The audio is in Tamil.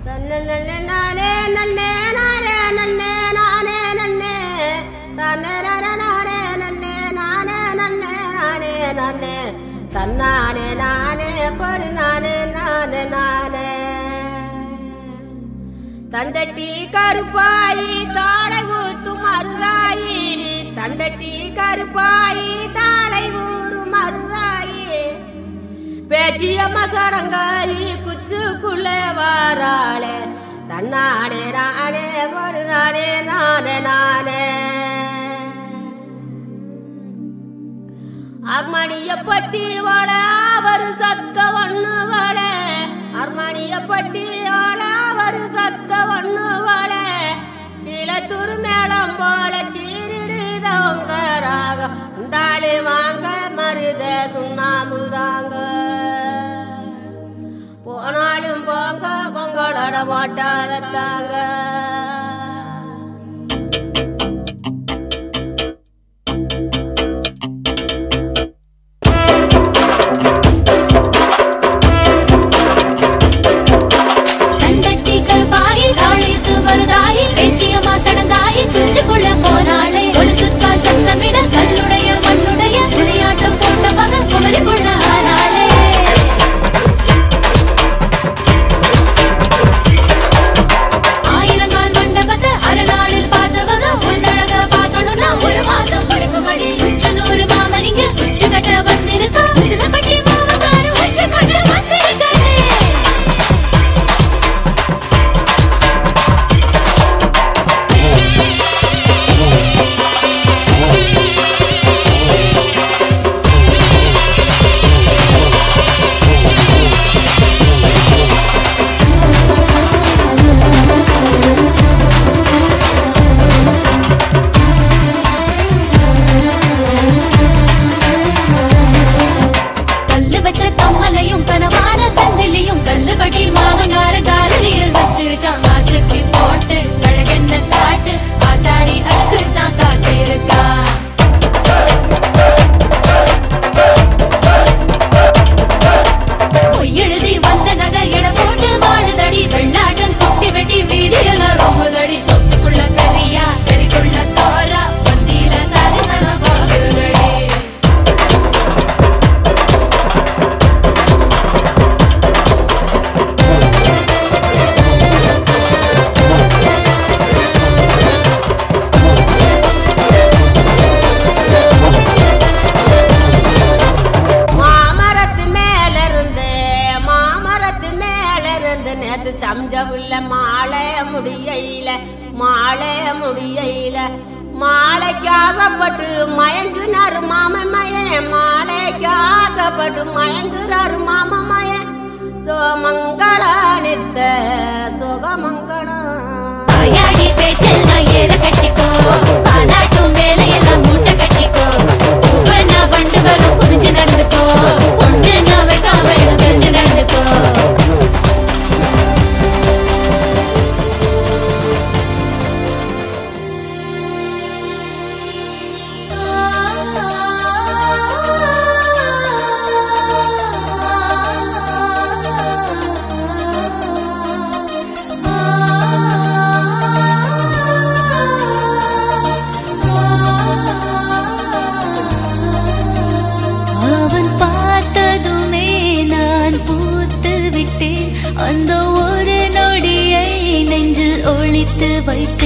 தன்ன நன்னே நானே நன்னே நானே நன்னே நானே நன்னே தன்னே நானே நானே நன்னே நானே நன்னே நானே நன்னே தன்னானே நானே படு நானே நானே நானே தண்டட்டி கருப்பாயி தாளை ஊத்தும் மருதாயி தண்டட்டி கருப்பாயி தாளை ஊறும் மருதாயி பேச்சியம்மா சடங்காயி குச்சுக்குள்ளே வாராளே தன்னானே நானே ஒரு நானே நானே நானே அர்மணிய பட்டி வாழ அவர் சத்த ஒண்ணு வாழ அர்மணிய பட்டி வாழ அவர் சத்த ஒண்ணு வாழ கிளத்தூர் மேளம் போல கீரிடுதவங்க ராகம் உண்டாளி வாங்க மருத சுண்ணாம்பு தாங்க போனாலும் போங்க உங்களோட ஓட்டாத தாங்க கண்டட்டி கருப்பாயி தாழித்து மருதாயி பேச்சியம்மா சடங்காயி குஞ்சுக்குள்ள போனாளே ஒழுசுக்கால் சத்தமிட கல்லுடைய மண்ணுடைய புதியாட்டம் போட்ட மகன் குமரி புள்ள ஆனாளே ஆயிரங்கால் மண்டபத்தை அரைநாளில் பார்த்தவங்க உன்னழக பார்க்கணும்னா ஒரு மாசம் கொடுக்கும்படி உச்சனூறு மாமனிங்க உச்சு கட்ட வந்திருக்கா சிதப்பட்டி மாமக்காரு உச்சு கட்ட வந்திருக்காரு கல்லு வச்ச கம்மலையும் கனமான சங்கிலியும் கல்லுபடி மாமங்கார காலடியில் வச்சிருக்கான் ஆசைக்கு போட்டு அழகென்ன காட்டு ஆத்தாடி அதுக்கு தான் காத்து இருக்கா பொய்யெழுதி வந்த நகை எட போட்டு வாழுதடி வெள்ளாட்டம் குட்டி வெட்டி வீதியெல்லாம் ரொம்புதடி சொத்துக்குள்ள கரியா கறிக்குள்ள சோறா பந்தியில சாதிசன போகுதடி மாமரத்து மேல இருந்து மாமரத்து மேல இருந்து நேத்து சம்ஜ உள்ள மாலை முடியையில மாலை முடியையில மாலைக்கு ஆசைப்பட்டு மயங்குனாரு மாமன் மயன் மாலைக்கு ஆசைப்பட்டு மயங்குறாரு மாமன் மயன் சோமங்கள நித்த சுகமங்களம் வாயாடி பேச்செல்லாம் ஏற கட்டிக்கோ பாலாட்டும் வேலையெல்லாம் மூட்டை கட்டிக்கோ பூவனா வண்டு வரும் புரிஞ்சு நடந்துக்கோ ஒண்ணு நான் வைக்காம எதுவும் தெரிஞ்சு நடந்துக்கோ அவன் பார்த்ததுமே நான் பூத்து விட்டேன் அந்த ஒரு நொடியை நெஞ்சில் ஒளித்து வைக்க